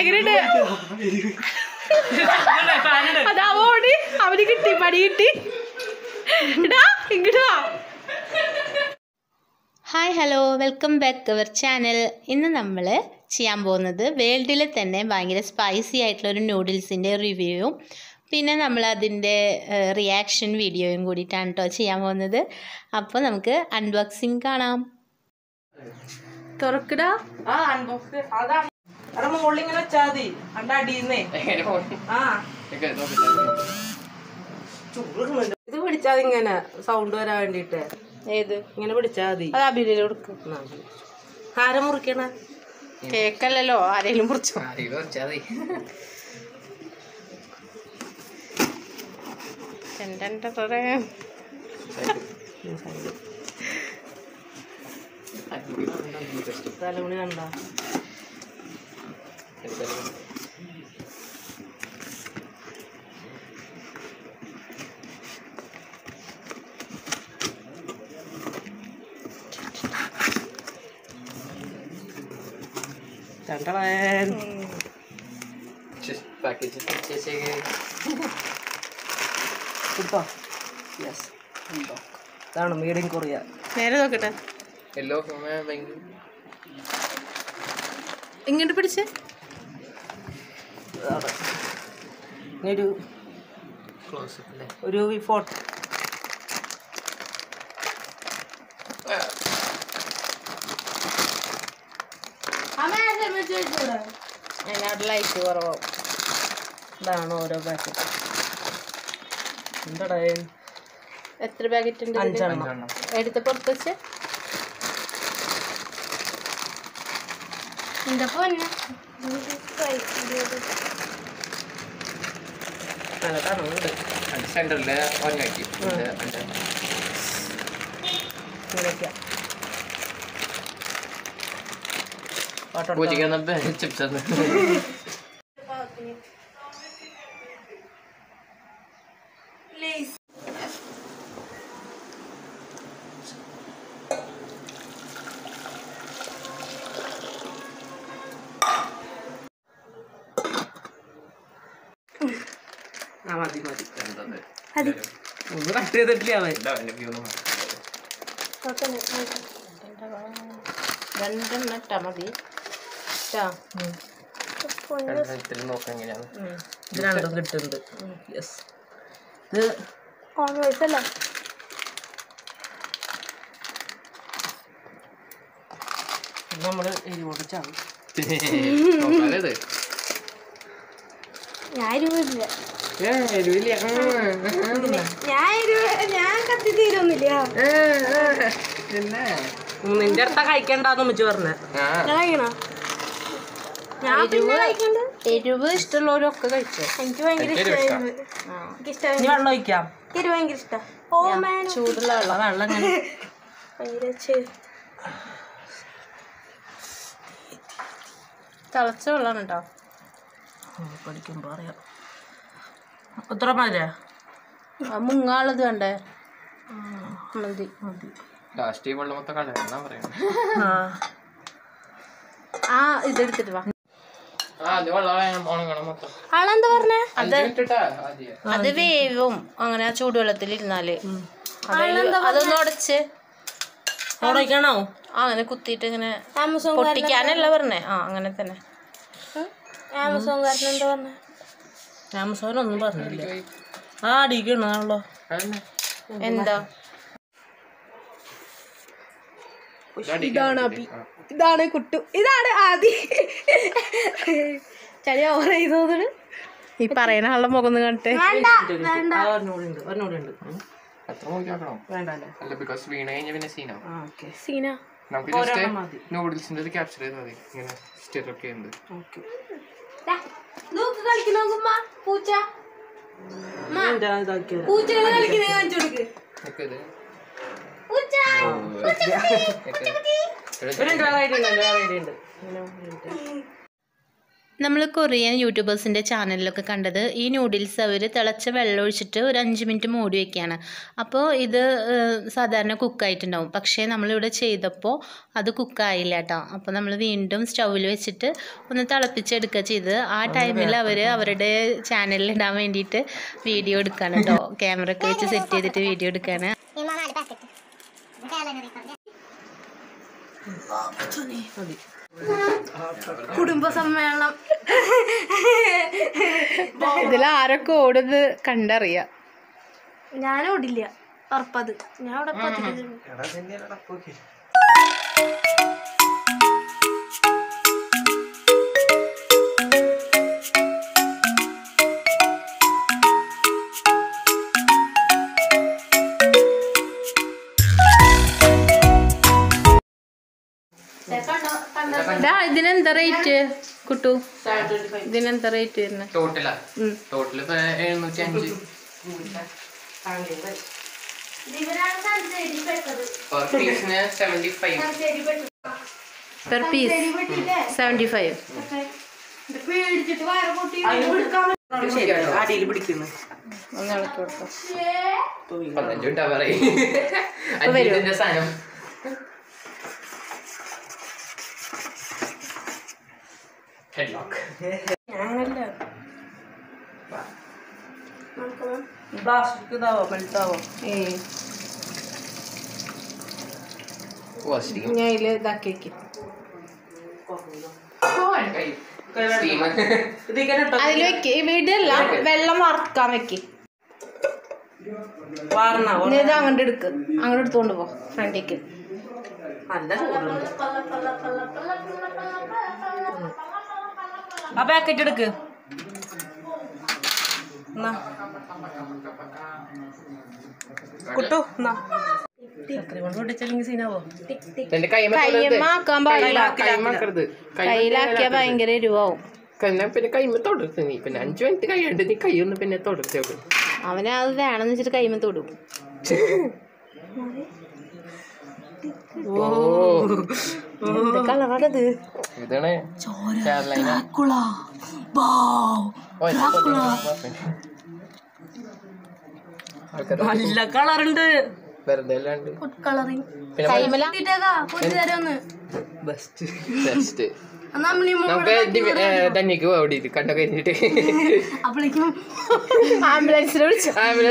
എങ്ങനെയുണ്ട് അതാ ഓടി അവന് കിട്ടി പടി കിട്ടി ഇടാ ഇങ്ങോട്ട് വാ hi hello welcome back our channel ഇന്ന് നമ്മൾ ചെയ്യാൻ പോകുന്നത് വേൾഡിലെ തന്നെ ഭയങ്കര സ്പൈസി ആയിട്ടുള്ള ഒരു നൂഡിൽസിൻ്റെ റിവ്യൂവും പിന്നെ നമ്മൾ അതിൻ്റെ റിയാക്ഷൻ വീഡിയോയും കൂടിയിട്ടാണ് കേട്ടോ ചെയ്യാൻ പോകുന്നത് അപ്പോൾ നമുക്ക് അൺബോക്സിങ് കാണാം തുറക്കടാ ആ അൺബോക്സ് അതാണ് അവിടെ മുകളിൽ ഇങ്ങനെ വെച്ചാ മതി അണ്ട അടിയുന്നേ ആ ചൂടുന്നുണ്ട് ഇത് പിടിച്ചാൽ ഇങ്ങനെ സൗണ്ട് വരാൻ വേണ്ടിട്ട് ഏത് ഇങ്ങനെ പിടിച്ചാ മതി അത് അഭിനയം കൊടുക്കും എന്നാ മതി. ആരാ മുറിക്കണ കേക്കല്ലല്ലോ ആരെങ്കിലും മുറിച്ചോ തലമുണി കണ്ട രണ്ടളേൻ കിട്ടോ യെസ് ഉണ്ടോ ഇതാണ് മെയ്ഡ് ഇൻ കൊറിയ നേരെ നോക്കട്ടെ ഇങ്ങോട്ട് പിടിച്ച് ഇതാണ് ഇനി ഒരു ഒരു വി ഫോട്ടോ അതിനകത്ത് ലൈറ്റ് കുറവാവും ഇതാണ് ഓരോ പാക്കറ്റ് എന്താടാ എത്ര പാക്കറ്റ് ഉണ്ട് ഇതില്? അഞ്ചെണ്ണം എടുത്ത് പുറത്ത് വെച്ച് നല്ല തണുണ്ട് സെന്ററില് ഒന്നാക്കി ഇങ്ങനെയൊക്കെയാ ഫോട്ടോ പൂജിക്കുന്ന ചിപ്സ് ആ മതി മതി ഒന്ന് കട്ട് ചെയ്തിട്ടില്ല അവൻ രണ്ടെണ്ണം ഇട്ടാ മതി ഇട്ടാ നോക്കാം എങ്ങനെയാണ് ഇത് രണ്ടും കിട്ടുന്നുണ്ട് യെസ് ഇത് നമ്മൾ എരിവോട് ചാവും നോക്കാലത് ഞാൻ എരിവില്ല എരിവില്ല ഞാൻ എരിവ് ഞാൻ കത്തി തീരൊന്നുമില്ല പിന്നെ നിന്റെ അടുത്ത കഴിക്കണ്ടെന്ന് ഉമ്മച്ചി പറഞ്ഞേ കഴിക്കണോ ഞാൻ പിന്നെ കഴിക്കണ്ട എരിവ് ഇഷ്ടമുള്ളവരൊക്കെ കഴിച്ചോ എനിക്ക് ഭയങ്കര ഇഷ്ടമായിരുന്നു എനിക്ക് ഇഷ്ടമായി ഇനി വെള്ളം ഒഴിക്കാം എനിക്ക് ഭയങ്കര ഇഷ്ടം ഓ മാൻ ചൂടുള്ള വെള്ളം ആ വെള്ളം ഇങ്ങനെ ഭയങ്കര ചെ- തിളച്ച വെള്ളമാണ് കേട്ടോ പഠിക്കുമ്പോൾ അറിയാം എത്ര മതിയാ മുങ്ങാളത് വേണ്ടേ മതി ലാസ്റ്റ് ഈ വെള്ളം മൊത്തം കളയാ പറയാം ആ ആ ഇതെടുത്തിട്ട് വാ ആ അത് വെള്ളം വേണം ഉണങ്ങണം മൊത്തം ആളെന്താ പറഞ്ഞേ അഞ്ച് മിനിറ്റ് ഇട്ടാ ആദ്യം അത് വേവും അങ്ങനെ ആ ചൂടുവെള്ളത്തിൽ ഇരുന്നാല് അതൊന്ന് ഉടച്ച് അവിടെ ഒഴിക്കണോ ആ അങ്ങനെ കുത്തിയിട്ട് ഇങ്ങനെ ആമസോൺ പൊട്ടിക്കാനല്ല പറഞ്ഞേ ആ അങ്ങനെ തന്നെ ആമസോൺകാരൻ എന്താ പറഞ്ഞേ ആമസോൺ ഒന്നും പറഞ്ഞില്ല ആ അടിക്കണാണല്ലോ അതന്നെ എന്താ ഇതാണ് അബി ഇതാണ് കുട്ടു ഇതാണ് ആദി ചളി ഓവർ ചെയ്തോന്ന് ഈ പറയുന്ന ആളുടെ മുഖം ഒന്ന് കണ്ടിട്ട് ഒരെണ്ണൂടി ഉണ്ട് ഒരെണ്ണൂടി ഉണ്ട് എത്ര നോക്കിയാക്കണോ വേണ്ട അല്ലേ അല്ല ബിക്കോസ് വീണ് കഴിഞ്ഞ പിന്നെ സീനാവും ആ ഓക്കെ സീന നമുക്ക് ജസ്റ്റ് നൂഡിൽസിന്റെ ഇത് ക്യാപ്ചർ ചെയ്താൽ മതി ഇങ്ങനെ സ്റ്റിർ ഒക്കെ ഉണ്ട് ഓക്കെ നോക്ക് കളിക്കുന്ന നോക്കുമ്മ പൂച്ച ഇതാക്കിയത് പൂച്ചകളെ കളിക്കുന്ന കാണിച്ചു കൊടുക്ക് ഒക്കെ ഇത് പൂച്ച ഒക്കെ. ഒരു മിനിറ്റ് വേറെ ഐഡിയ ഉണ്ട് വേറെ ഐഡിയ ഉണ്ട് ഇങ്ങനെ ഒരു minute. നമ്മൾ കൊറിയൻ യൂട്യൂബേഴ്സിൻ്റെ ചാനലിലൊക്കെ കണ്ടത് ഈ നൂഡിൽസ് അവർ തിളച്ച വെള്ളം ഒഴിച്ചിട്ട് ഒരു അഞ്ച് മിനിറ്റ് മൂടി വയ്ക്കുകയാണ് അപ്പോൾ ഇത് ഏഹ്, സാധാരണ കുക്കായിട്ടുണ്ടാവും പക്ഷേ നമ്മളിവിടെ ചെയ്തപ്പോൾ അത് കുക്കായില്ല കേട്ടോ അപ്പോൾ നമ്മൾ വീണ്ടും സ്റ്റൗവിൽ വെച്ചിട്ട് ഒന്ന് തിളപ്പിച്ചെടുക്കുക ചെയ്ത് ആ ടൈമിൽ അവർ അവരുടെ ചാനലിൽ ഇടാൻ വേണ്ടിയിട്ട് വീഡിയോ എടുക്കുകയാണ് കേട്ടോ ക്യാമറ ഒക്കെ വെച്ച് സെറ്റ് ചെയ്തിട്ട് വീഡിയോ എടുക്കുകയാണ് കുടുംബ സമ്മേളനം ഇതിൽ ആരൊക്കെ ഓടുന്നത് കണ്ടറിയാം ഞാൻ ഓടില്ല ഉറപ്പത് ഞാൻ അവിടെ പത്തിട്ട് ഡാ ഇതിനെന്താ റേറ്റ് കുട്ടു ഇതിനെന്താ റേറ്റ് വരുന്നത് ടോട്ടലാ ടോട്ടൽ ഇപ്പൊ എഴുന്നൂറ്റി അഞ്ച് പെർ പീസിന് seventy five per piece seventy five പേടിച്ചിട്ട് വയറ് പൊട്ടി ശരിയാണ് അടിയിൽ പിടിക്കുന്നു ഒന്ന് ഇളക്കി കൊടുക്കാം പതിനഞ്ച് മിനിറ്റാ പറയും അഞ്ചിന്റെ സാധനം ഹെഡ്ലോക്ക് പ്ലാസ്റ്റിക് ഇതാവോ മെൽറ്റാവോ വാഷിംഗ് ഞാൻ ഇതിൽ ഇതാക്കി വെക്കും സ്റ്റീം ഇതിങ്ങനെ ഇട്ടോ അതിൽ വെക്ക് വീടല്ല വെള്ളം വറക്കാൻ വെക്ക് വാർന്ന ഇനി ഇത് അങ്ങോട്ട് എടുക്ക് അങ്ങോട്ട് എടുത്തോണ്ട് പോ ഫ്രണ്ടിക്ക് നല്ല ചൂടുണ്ട് ആ പാക്കറ്റ് എടുക്ക് എന്നാ. കുട്ടു എന്നാ. എത്ര കൊണ്ട് പൊട്ടിച്ചില്ലെങ്കിൽ സീനാവോ എന്റെ കൈമ കയ്യമാക്കാൻ പാടില്ല കൈമാക്കരുത് കയ്യിലാക്കിയാൽ ഭയങ്കര എരിവാവും പിന്നെ പിന്നെ കൈമ തൊടരുത് നീ പിന്നെ അഞ്ചു മിനിറ്റ് കഴിയണ്ട് നീ കൈ ഒന്ന് പിന്നെ തൊടരുത് അവന് അത് വേണമെന്ന് വെച്ചിട്ട് കൈമ തൊടും ഓ എന്ത് കളറാണത് ഇതാണ് കാരലൈന ഓ, ഇത് ആൾക്കാര് നല്ല കളറുണ്ട് വെറുതെ അല്ലാണ്ട് കളറിങ് പിന്നെ കൈമല പൊതുതരൊന്ന് ബെസ്റ്റ് ബെസ്റ്റ് നമ്മൾ നമുക്ക് ധന്യക്ക് അവിടെ ഇത് കണ്ട കഴിഞ്ഞിട്ട് അപ്പോഴേക്കും ആംബുലൻസിനെ വിളിച്ചു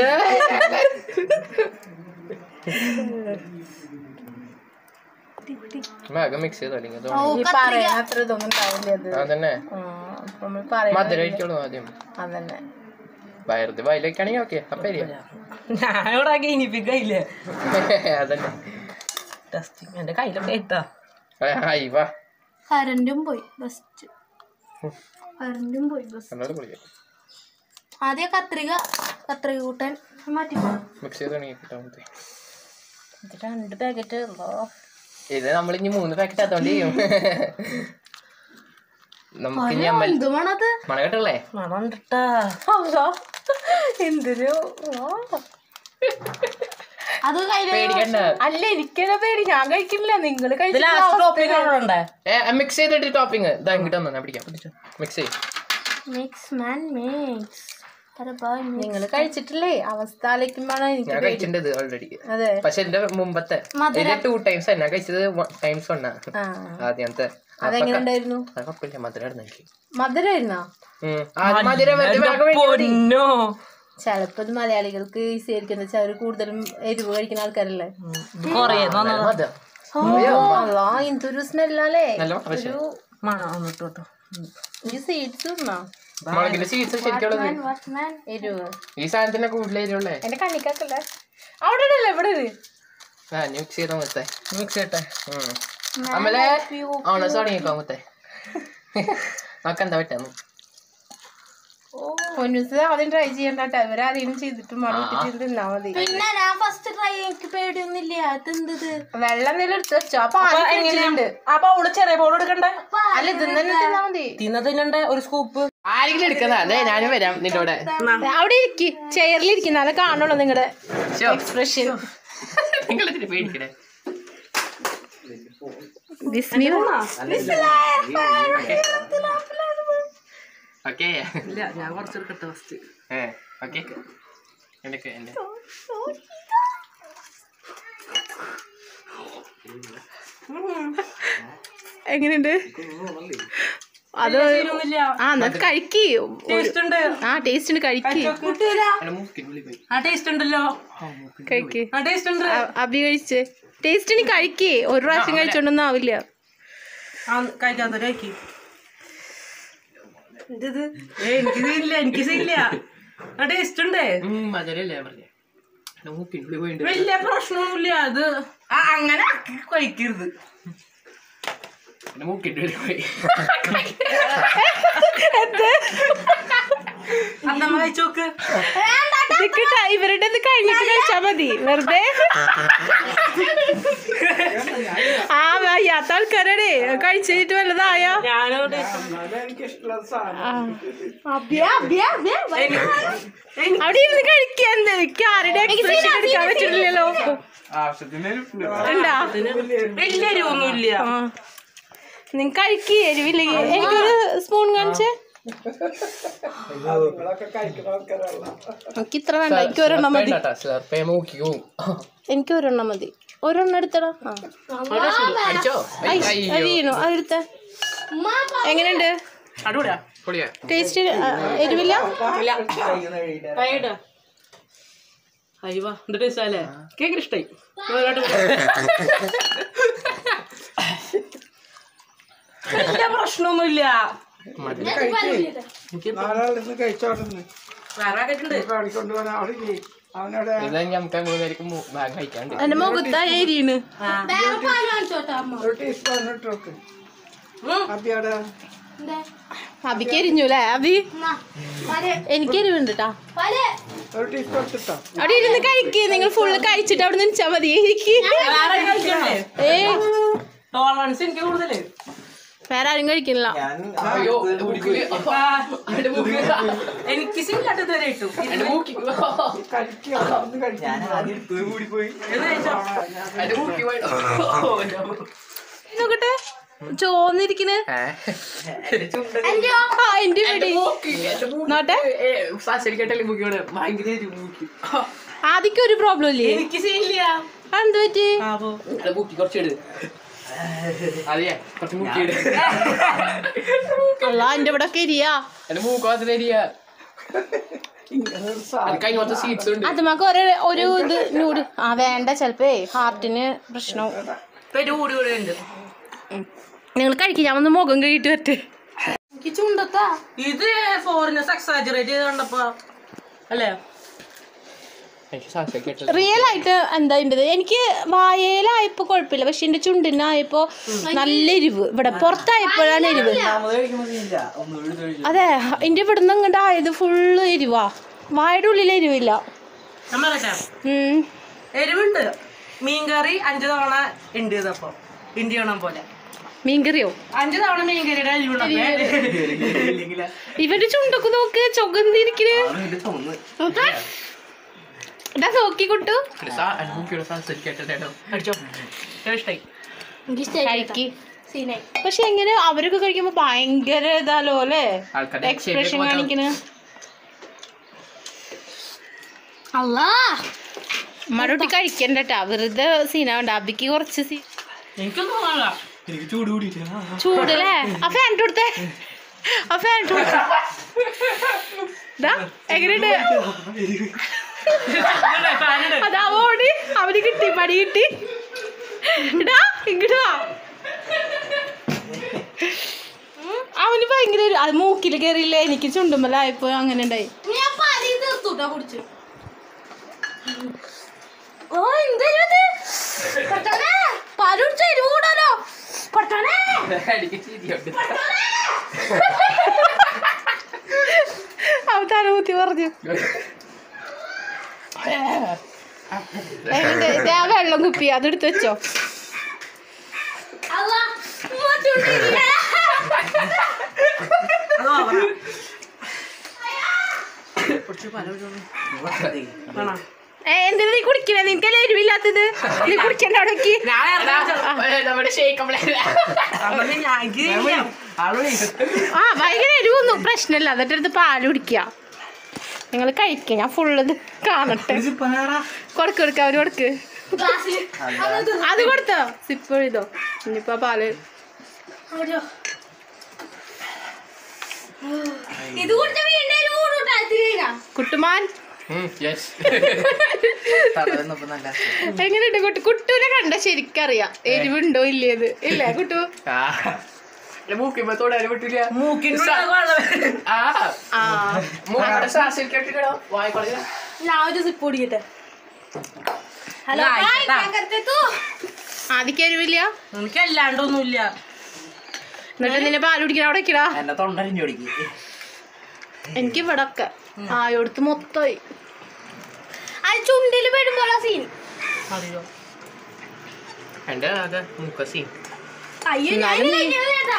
വേഗം മിക്സ് ചെയ്തോ അല്ലെങ്കിൽ അത് ഈ പറയാൻ അത്ര ഇതൊന്നും ഉണ്ടാവില്ല അത് അതന്നെ ആ, അപ്പൊ നമ്മൾ പറയാം മധുരം കഴിച്ചോളൂ ആദ്യം അതന്നെ വയറുത് വയലേക്കാണെങ്കിൽ ഓക്കെ അപ്പൊ എരിയാ. ഞാൻ ഇവിടെ ഗെയിനിപ്പിക്കയില്ലേ അതന്നെ ടെസ്റ്റിങ് എന്റെ കയ്യിലൊക്കെ ഇട്ടാ ഹായ് വാ കരണ്ടും പോയി ബെസ്റ്റ് കരണ്ടും പോയി ബസ് കണ്ടോട് പൊളിക്കാം ആദ്യം കത്രിക കത്രിക കൂട്ടാൻ മാറ്റി മിക്സ് ചെയ്ത് തുടങ്ങി കിട്ടാൻ മതി ഇത് രണ്ട് പാക്കറ്റ് ഇത് നമ്മൾ ഇനി മൂന്ന് പാക്കറ്റ് അതുകൊണ്ട് ചെയ്യും നമുക്ക് ഇനി അമ്മ എന്തുമാണത് മണ കേട്ടല്ലേ മണണ്ടിട്ടാ എന്തൊരു അത് കയ്യില് പേടിക്കണ്ട അല്ല എനിക്കെന്നെ പേടി ഞാൻ കഴിക്കില്ല നിങ്ങൾ ഇത് ലാസ്റ്റ് ടോപ്പിംഗ് ഉണ്ടേ മിക്സ് ചെയ്തിട്ട് ടോപ്പിങ് ഇതാ ഇങ്ങോട്ട് തന്നെ പിടിക്കാം മിക്സ് ചെയ്യും മിക്സ് മാൻ മിക്സ് അരെ ബൈ നിങ്ങൾ കഴിച്ചിട്ടില്ലേ അവസ്ഥ ആലോചിക്കുമ്പോഴാണ് എനിക്ക് ഞാൻ കഴിച്ചിട്ടുണ്ട് ഓൾറെഡി അതെ പക്ഷെ എന്റെ മുമ്പത്തെ ഇതിന്റെ ടു ടൈംസ് ഞാൻ കഴിച്ചത് ടൈംസ് ഒന്നാ ആ ആദ്യത്തെ അതെങ്ങനെ ഉണ്ടായിരുന്നു അത് കുഴപ്പമില്ല മധുരമായിരുന്നു എനിക്ക് മധുരമായിരുന്നോ ഉം. ആദ്യം മധുരം വെറുതെ വേഗം വേണ്ടി മതി. പൊന്നോ ചിലപ്പോ ഇത് മലയാളികൾക്ക് ഈസി ആയിരിക്കും എന്താ വെച്ചാൽ അവര് കൂടുതലും എരിവ് കഴിക്കുന്ന ആൾക്കാരല്ലേ കൊറേ മധുരം. അല്ലാ, എന്തൊരു സ്മെല്ലല്ലേ നല്ല പക്ഷെ ഒരു മണം വന്നിട്ട് കേട്ടോ ഈ സീഡ്സ് തിന്നാ മുളകിന്റെ സീഡ്സ് ശരിക്കുള്ളത് വാച്ച്മാൻ എരിവ് ഈ സാധനത്തിന്റെ കൂടുതൽ എരിവുള്ളേ എന്റെ കണ്ണിക്കാക്കല്ലേ അവിടെ ഇടല്ലേ ഇവിടെ ഇട്. ആ മിക്സ് ചെയ്താൽ മൊത്തേ മിക്സ് ചെയ്യട്ടെ ആಮೇಲೆ ಅವನ തുടങ്ങിക്കോ മുത്തേ നോക്കെന്താ പറ്റാന്ന് പൊന്നൂസ് ആദ്യം ട്രൈ ചെയ്യണ്ട ഇവരാരെയും ചെയ്തിട്ട് മണം തിന്നാ മതി പിന്നെ ഞാൻ ഫസ്റ്റ് ട്രൈ എനിക്ക് പേടിയൊന്നുമില്ല അതെന്തത് വെള്ളം എന്തെങ്കിലും എടുത്ത് വെച്ചോ അപ്പൊ ഉണ്ട് ആ ബൗള് ചെറിയ ബൗൾ എടുക്കണ്ടേ അല്ല ഇത് തന്നെ തിന്നാ മതി തിന്ന തിന്നണ്ടേ ഒരു സ്കൂപ്പ് ആരെങ്കിലും എടുക്കുന്ന അതെ ഞാനും വരാം നിന്റെ കൂടെ അവിടെ ഇരിക്ക് ചെയറിൽ ഇരിക്കുന്നാലേ കാണുള്ളൂ നിങ്ങളുടെ എക്സ്പ്രഷൻ നിങ്ങൾ ഇതിന് പേടിക്കണേ ഓക്കെ ഇല്ല ഞാൻ കുറച്ചെടുക്കട്ടെ ഫസ്റ്റ് ഏ ഓക്കെ എന്തൊക്കെ എൻ്റെ എങ്ങനെയുണ്ട് അത് ആ എന്നാ കഴിക്കി ടേസ്റ്റ് ഉണ്ട് ആ ടേസ്റ്റ് ഉണ്ട് കഴിക്കി എൻ്റെ മൂക്കിനുള്ളിൽ പോയി ആ ടേസ്റ്റ് ഉണ്ടല്ലോ കഴിക്ക് ആ ടേസ്റ്റ് ഉണ്ട് അ- അബി കഴിച്ച് ടേസ്റ്റിന് കഴിക്ക് ഒരു പ്രാവശ്യം കഴിച്ചോണ്ടൊന്നും ആവില്ല ആ കഴിക്കാത്ത കഴിക്ക് എന്തത് ഏ എനിക്കിത് ഇല്ല എനിക്കിത് ഇല്ല ആ ടേസ്റ്റ് ഉണ്ട് മധുരല്ലേ പറഞ്ഞേ എൻ്റെ മൂക്കിനുള്ളിൽ പോയിട്ടുണ്ട് വലിയ പ്രശ്നമൊന്നുമില്ല അത് ആ അങ്ങനെ ആക്കി കഴിക്കരുത് എൻ്റെ മൂക്കിൻ്റെ ഉള്ളിൽ പോയി അന്നമ്മ കഴിച്ചു നോക്ക് നിക്കട്ടെ ഇവരുടെ ഇത് കഴിഞ്ഞിട്ട് കഴിച്ചാ മതി വെറുതെ ആ വയ്യാത്ത ആൾക്കാരാണേ കഴിച്ചിട്ട് വല്ലതായോ ഞാനോട് അവിടെ ഇരുന്ന് കഴിക്കുക എന്താ എനിക്ക് ആരുടെ എക്സ്പ്രഷൻ എടുക്കാൻ പറ്റില്ലല്ലോ ഉണ്ടാ വലിയ എരിവൊന്നുമില്ല ആ നിങ്ങൾ കഴിക്കുക എരിവില്ലെങ്കിൽ എനിക്കൊരു സ്പൂൺ കാണിച്ചേ എനിക്ക് ഇത്ര വേണ്ട എനിക്ക് ഒരെണ്ണം മതി സ്ലർപ്പേ മൂക്കി പോവും എനിക്ക് ഒരെണ്ണം മതി ഒരെണ്ണം എടുത്തടാ ആ അടിച്ചോ ഐ, അത് വീണു അതെടുത്ത എങ്ങനെയുണ്ട് അടിപൊളിയാ പൊളിയാ ടേസ്റ്റ് എരിവില്ല അയ്യവാ എന്ത് ടേസ്റ്റ് അല്ലേ കേക്ക് ഇഷ്ടായി വലിയ പ്രശ്നമൊന്നുമില്ല വേറെ ആക്കിയിട്ടുണ്ട് ഇത് നമുക്ക് മൂന്നേരിക്കും ബാഗ് കഴിക്കാണ്ട് എന്റെ മുഖത്താ എരിയാണ് അബിക്ക് എരിഞ്ഞു അല്ലേ അബി എനിക്ക് എരിവുണ്ട് കേട്ടാ അവിടെ ഇരുന്ന് കഴിക്ക് നിങ്ങൾ ഫുള്ള് കഴിച്ചിട്ട് അവിടെ നിന്നാ മതി എനിക്ക് വേറെ കഴിക്കണ്ടേ ഏ ടോളറൻസ് എനിക്ക് കൂടുതല് വേറെ ആരും കഴിക്കണില്ല അയ്യോ മൂക്കില് എൻ്റെ മൂക്കിൽ എനിക്ക് സില്ലാട്ട് ഇതുവരെ ഇട്ടു എൻ്റെ മൂക്കി എൻ്റെ മൂക്കി പോയി നോക്കട്ടെ ചോന്നിരിക്കണ് ആ എന്റെ വീട് നോട്ടെ സാശരിക്കട്ടല്ലേ മൂക്കിയോട് ഭയങ്കര എരിവ് മൂക്കി ആദ്യം ഒരു പ്രോബ്ലം ഇല്ലേ എനിക്ക് സീനില്ല എന്ത് പറ്റി എൻ്റെ മൂക്കി കുറച്ചിട് അതെയാ കുറച്ച് മൂക്കിയിട് അല്ല എന്റെ ഇവിടെ ഒക്കെ എരിയാ എൻ്റെ മൂക്ക് മാത്രം എരിയ അത് കഴിഞ്ഞ കുറച്ച് സീറ്റ്സ് ഉണ്ട് അത് നമുക്ക് ഒരു ഒരു ഇത് നൂറ് ആ വേണ്ട ചെലപ്പോ ഹാർട്ടിന് പ്രശ്നവും പേര് കൂടി കൂടി ഉണ്ട് നിങ്ങൾ കഴിക്കും ഞാൻ ഒന്ന് മുഖം കഴിയിട്ട് വരട്ടെ ഇത് ഫോറിനേഴ്സ് എക്സാജറേറ്റ് ചെയ്ത് കണ്ടപ്പോ അല്ലേ എനിക്ക് സാശരിക്കട്ട റിയൽ ആയിട്ട് എന്താ ഇതിൻ്റെ എനിക്ക് വായയിലായപ്പോ കുഴപ്പമില്ല പക്ഷെ എന്റെ ചുണ്ടിനായപ്പോ നല്ല എരിവ് ഇവിടെ പുറത്തായപ്പോഴാണ് എരിവ് അതെ എന്റെ ഇവിടുന്ന് ഇങ്ങോട്ട് ആയത് ഫുള്ള് എരിവാ വായുടെ ഉള്ളിൽ എരിവില്ല ഞാൻ പറയട്ടെ ഉം. എരിവുണ്ട് മീൻകറി അഞ്ചു തവണ ഉണ്ട് ചെയ്തപ്പോ ഇണ്ടി ചെയ്യണം പോലെ മീൻകറിയോ അഞ്ചു തവണ മീൻകറിയുടെ എരിവുണ്ടപ്പോ ഇവന്റെ ചുണ്ടൊക്കെ നോക്ക് ചൊകന്നിരിക്കണ് ഇതാ നോക്കി കുട്ടു എൻ്റെ മൂക്കിയുടെ സാശരിക്കട്ടോ അടിച്ചോ ഇഷ്ടായി കഴിക്ക് പക്ഷെ എങ്ങനെ അവരൊക്കെ കഴിക്കുമ്പോ ഭയങ്കര ഇതാലോ അല്ലേ ആൾക്കാരുടെ എക്സ്പ്രഷൻ ചെവിയൊക്കെ കാണിക്കണ് മടൂട്ടി കഴിക്കണ്ടട്ടാ വെറുതെ സീന വേണ്ട അബിക്ക് കുറച്ച് സീ എനിക്കൊന്നും തോന്നാ ചൂടല്ലേ ആ ഫാൻ കൊടുത്തേ ആ ഫാൻ കൊടുത്തേ ദാ, എങ്ങനെയുണ്ട് അതാ ഓടി അവന് കിട്ടി പടി കിട്ടി ഇടാ ഇങ്ങോട്ട് വാ ഉം, അവന് ഭയങ്കര ഒരു- അത് മൂക്കിൽ കയറിയില്ല എനിക്ക് ചുണ്ടുമ്പലായപ്പോ അങ്ങനെ ഉണ്ടായി ഓ എന്തൊരു പാലുടിച്ച എരിവൂടാലോ പട്ടണേ എനിക്ക് ചിരിയുണ്ട് അവൻ തലകുത്തി പറഞ്ഞു എങ്ങനെയുണ്ട്? ഇതാ വെള്ളം കുപ്പി അതെടുത്ത് വെച്ചോ അല്ല ഇങ്ങോട്ടുണ്ടില്ല. അത് ഓവറാ. ആണോ? ഏ, എന്തിനാ നീ കുടിക്കണേ നിനക്കല്ലേ എരിവില്ലാത്തത് നീ കുടിക്കണ്ട അവിടെ വെക്ക്. ഞാൻ ഇറങ്ങാൻ ചെല- നമ്മുടെ ഷേക്ക് അങ്ങനെ ഞാൻ എനിക്ക് ഇല്ല. ആ ഭയങ്കര എരിവൊന്നും പ്രശ്നമില്ല എന്നിട്ട് എടുത്ത് പാല് കുടിക്കുക നിങ്ങൾ കഴിക്കുക ഞാൻ ഫുള്ള് ഇത് കാണട്ടെ കൊടുക്ക് കൊടുക്ക അവര് കൊടുക്ക് അത് കൊടുത്തോ സിപ്പ് എഴുതോ ഇനിയിപ്പോ പാല് ഇത് കുടിച്ച വീണ്ടും ഒരു ഊടൂട്ടാ തിരികെ കുട്ടുമാൻ യെസ് എങ്ങനെയുണ്ട് കുട്ടു കുട്ടുവിനെ കണ്ട ശരിക്കറിയാം എരിവുണ്ടോ ഇല്ലേത് ഇല്ലേ കുട്ടു മൂക്കിമ്പോ തൊടാൻ പറ്റില്ല മൂക്കിന്റെ വെള്ളം ആ ആ മൂക്കടെ ശ്വാസം കേട്ടിട്ടോ വായിക്കൊള്ളി ഞാൻ ഒരു സിപ്പ് കുടിക്കട്ടെ ഹലോ ഇതാ, ഹായ് ഇതാ. കേക്കത്തെ തൂ ആദ്യക്ക് എരിവില്ല എനിക്ക് അല്ലാണ്ടൊന്നുമില്ല എന്നിട്ട് നിന്നെ പാല് കുടിക്കണ അവിടെ വെക്കടാ എന്റെ തൊണ്ടരിഞ്ഞു കൊടുക്കി എനിക്ക് ഇവിടെ ഒക്കെ ആയോടുത്ത് മൊത്തമായി അത് ചുണ്ടില് പെടുമ്പോളാ സീൻ അറിയോ എന്റെ അതെ മൂക്കസി അയ്യോ ഞാൻ എന്നാലും നീ- കഴിഞ്ഞത് കേട്ടാ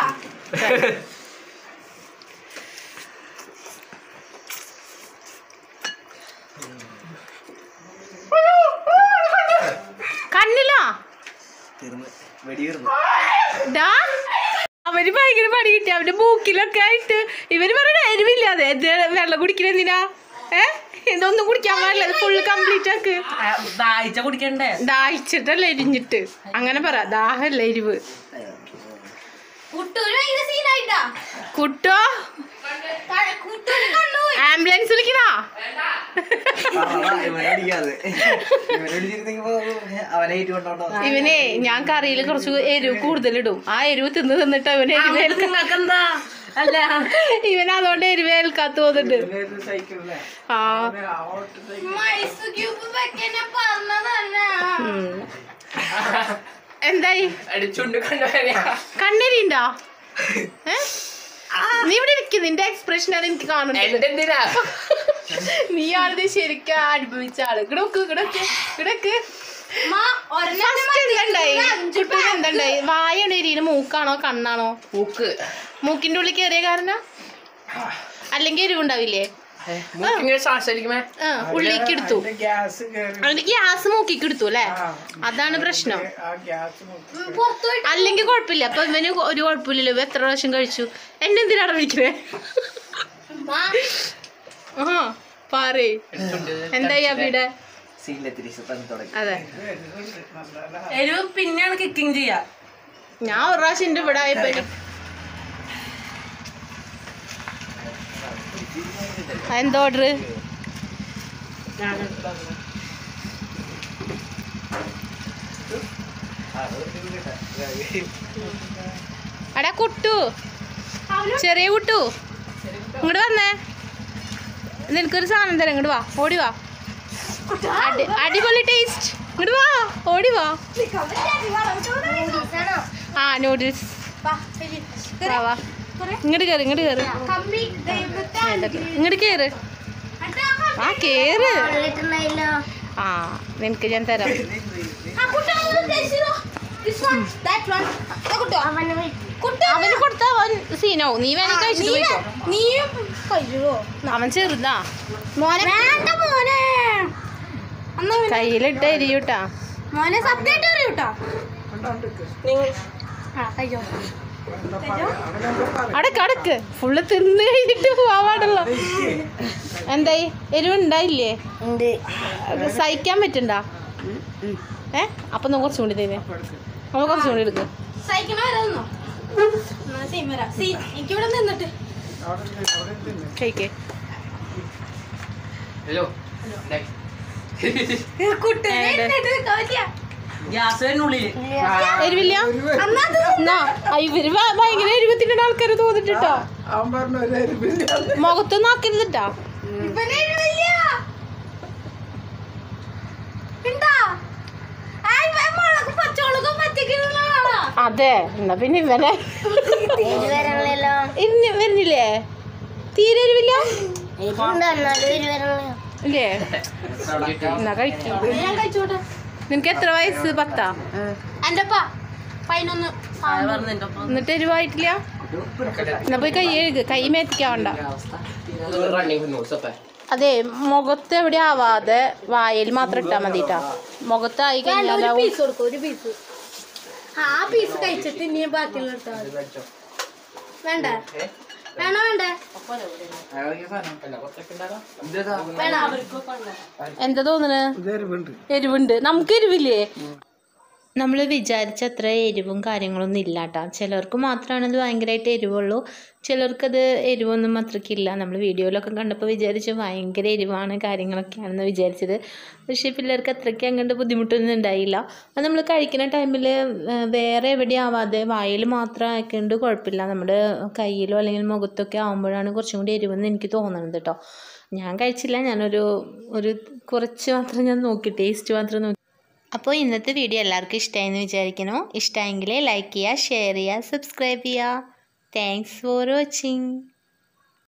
കണ്ണിലാ തീർന്ന് വെടിയീർന്നു ഡാ അവര് ഭയങ്കര പണി കിട്ടി അവന്റെ മൂക്കിലൊക്കെ ആയിട്ട് ഇവര് പറയണ എരിവില്ലാതെ ഇത് വെള്ളം കുടിക്കണ എന്തിനാ ഏ ഇതൊന്നും കുടിക്കാൻ പാടില്ല ഫുള്ള് കംപ്ലീറ്റ് ആക്ക് ആ, ദാഹിച്ച കുടിക്കണ്ടേ ദാഹിച്ചിട്ടല്ല എരിഞ്ഞിട്ട് അങ്ങനെ പറ ദാഹല്ല എരിവ് കുട്ടൂര് ഭയങ്കര സീനായിട്ടാ കുട്ടോ കുട്ടൂര് കണ്ണുപോയി ആംബുലൻസ് വിളിക്കണോ ഇവനടിക്കാതെ ഇവനടിച്ചിരുന്നെങ്കി അവനെ ഏറ്റുകൊണ്ടോട്ടോ ഇവനെ ഞാൻ കറിയിൽ കുറച്ച് എരിവ് കൂടുതലിടും ആ എരിവ് തിന്ന് തിന്നിട്ട് അവന് എരിവേൽക്ക നിങ്ങൾക്ക് എന്താ അല്ല ഇവൻ അതുകൊണ്ട് എരിവേൽക്കാത്ത തോന്നുന്നുണ്ട് ആ മൈസൂർ ക്യൂബ് വെക്കണ പറഞ്ഞതല്ല ഉം. എന്തായി അടിച്ചുണ്ട് കണ്ടുവരാ കണ്ണരിണ്ടോ ഏ? നീ ഇവിടെ ഇരിക്കും നിന്റെ എക്സ്പ്രഷനാണ് എനിക്ക് കാണുന്നത് എന്റെ എന്തിനാ നീയാണിത് ശരിക്കും അനുഭവിച്ച ആള് കിടക്ക് കിടക്ക് കിടക്ക് മാ ഒരെണ്ണം ഫസ്റ്റ് എന്തുണ്ടായി കുട്ടൂര് എന്തുണ്ടായി വായാണ് എരിയുന്ന മൂക്കാണോ കണ്ണാണോ മൂക്ക് മൂക്കിന്റെ ഉള്ളിൽ കയറിയ കാരണം അല്ലെങ്കിൽ എരിവുണ്ടാവില്ലേ മൂക്കിങ്ങനെ ശ്വാസം അടിക്കുമേ ആ ഉള്ളിലേക്ക് എടുത്തു അതിന്റെ ഗ്യാസ് മൂക്കിക്ക് എടുത്തു അല്ലേ അതാണ് പ്രശ്നം പുറത്തു പോയിട്ട് അല്ലെങ്കിൽ കുഴപ്പമില്ല അപ്പൊ ഇവന് ഒരു കുഴപ്പമില്ലല്ലോ ഇവ എത്ര പ്രാവശ്യം കഴിച്ചു എന്നെ എന്തിനാണ് വിളിക്കണേ മാ ആ പാറേ എന്തായി അവിടെ സീനിലെ തിരിച്ച് തന്നെ തുടങ്ങി അതെ എരിവ് പിന്നെയാണ് കിക്കിങ് ചെയ്യാ ഞാൻ ഒരു പ്രാവശ്യം എന്റെ ഇവിടെ ആയപ്പോ എനിക്ക് എന്താ ഓർഡർ അടാ കുട്ടു ചെറിയ കുട്ടു ഇങ്ങോട്ട് വന്നേ നിനക്കൊരു സാധനം തരാം ഇങ്ങോട്ട് വാ ഓടി വാ അടി- അടിപൊളി ടേസ്റ്റ് ഇങ്ങോട്ട് വാ ഓടി വാ ആ നൂഡിൽസ് വാ വാ ഇങ്ങോട്ട് കയറി ഇങ്ങോട്ട് കയറി ഇങ്ങോട്ട് കയറ് ആ കേറ് ആ നിനക്ക് ഞാൻ തരാം അവന് കൊടുത്താ അവൻ സീനാവും നീ വേണേ കഴിച്ചിട്ട് പോയിക്കോ നീയും കഴിച്ചോ അവൻ ചെറുതാ മോനെ വേണ്ട മോനെ അന്ന് കയ്യിലിട്ട് എരിയൂട്ടാ മോനെ സത്യമായിട്ട് അറിയൂട്ടോ ആ കഴിച്ചോ അടക്ക് അടക്ക് ഫുള്ള് തിന്ന് കഴിഞ്ഞിട്ട് പോവാൻ പാടുള്ളൂ എന്തായി എരിവുണ്ടായില്ലേ ഉണ്ട് അത് സഹിക്കാൻ പറ്റണ്ടാ ഏ അപ്പൊ നമുക്ക് കുറച്ചും കൂടി തരുന്നേ നമ്മൾ കുറച്ചും കൂടി എടുക്ക് സഹിക്കണ വരെ നിന്നോ എന്നാ സീൻ വരാം സീൻ എനിക്കിവിടെ നിന്നിട്ട് കഴിക്കേ ഹലോ ഗ്യാസ് വരുന്നുള്ളില് എരിവില്ല എന്നാ ആ, ഇവര് ഭ- ഭയങ്കര എരിവത്തിന്റെ ആൾക്കാര് തോന്നിട്ടോ മുഖത്തൊന്നും ആക്കരുതിട്ടാ പച്ചമുളകും പച്ചക്കുള്ള ആളാ അതെ എന്നാ പിന്നെ ഇവനെ ഇന്ന് വരുന്നില്ലേ തീരെ എരിവില്ല ഇല്ലേ എന്നാ കഴിക്കും ഞാൻ കഴിച്ചോട്ടെ നിനക്ക് എത്ര വയസ്സ് പത്താ എൻ്റെ അപ്പ പതിനൊന്ന് പറഞ്ഞു എന്റെ ഒപ്പം എന്നിട്ട് എരിവായിട്ടില്ല എന്നാ പോയി കൈ എഴുക കൈ മേത്തിക്കാവണ്ട റണ്ണിങ് നോട്ട്സ് അപ്പേ അതെ മുഖത്ത് എവിടെ ആവാതെ വായിൽ മാത്രം ഇട്ടാ മതി കേട്ടാ മുഖത്തായി ഒരു കഴിഞ്ഞാലാവും പീസ് കൊടുക്കും ഒരു പീസ് ആ പീസ് കഴിച്ചിട്ട് ഇനി ബാക്കിയുള്ള എടുത്താൽ മതി വേണ്ട വേണോ വേണ്ടേ എന്താ തോന്നുന്നത് എരിവുണ്ട് നമുക്ക് എരിവില്ലേ നമ്മൾ വിചാരിച്ച അത്ര എരിവും കാര്യങ്ങളൊന്നും ഇല്ല കേട്ടോ ചിലർക്ക് മാത്രമാണ് ഇത് ഭയങ്കരമായിട്ട് എരിവുള്ളൂ ചിലർക്കത് എരിവൊന്നും അത്രയ്ക്കില്ല നമ്മൾ വീഡിയോയിലൊക്കെ കണ്ടപ്പോൾ വിചാരിച്ചു ഭയങ്കര എരിവാണ് കാര്യങ്ങളൊക്കെയാണെന്ന് വിചാരിച്ചത് പക്ഷേ പിള്ളേർക്ക് അത്രയ്ക്ക് അങ്ങോട്ട് ബുദ്ധിമുട്ടൊന്നും ഉണ്ടായില്ല അത് നമ്മൾ കഴിക്കുന്ന ടൈമിൽ വേറെ എവിടെ ആവാതെ വായിൽ മാത്രം ആക്കേണ്ട കുഴപ്പമില്ല നമ്മുടെ കയ്യിലോ അല്ലെങ്കിൽ മുഖത്തൊക്കെ ആകുമ്പോഴാണ് കുറച്ചും കൂടി എരിവെന്ന് എനിക്ക് തോന്നുന്നത് കേട്ടോ ഞാൻ കഴിച്ചില്ല ഞാനൊരു ഒരു കുറച്ച് മാത്രം ഞാൻ നോക്കി ടേസ്റ്റ് മാത്രം നോക്കി അപ്പോൾ ഇന്നത്തെ വീഡിയോ എല്ലാവർക്കും ഇഷ്ടമായെന്ന് വിചാരിക്കുന്നു ഇഷ്ടമായെങ്കിൽ ലൈക്ക് ചെയ്യുക ഷെയർ ചെയ്യുക സബ്സ്ക്രൈബ് ചെയ്യുക താങ്ക്സ് ഫോർ വാച്ചിങ്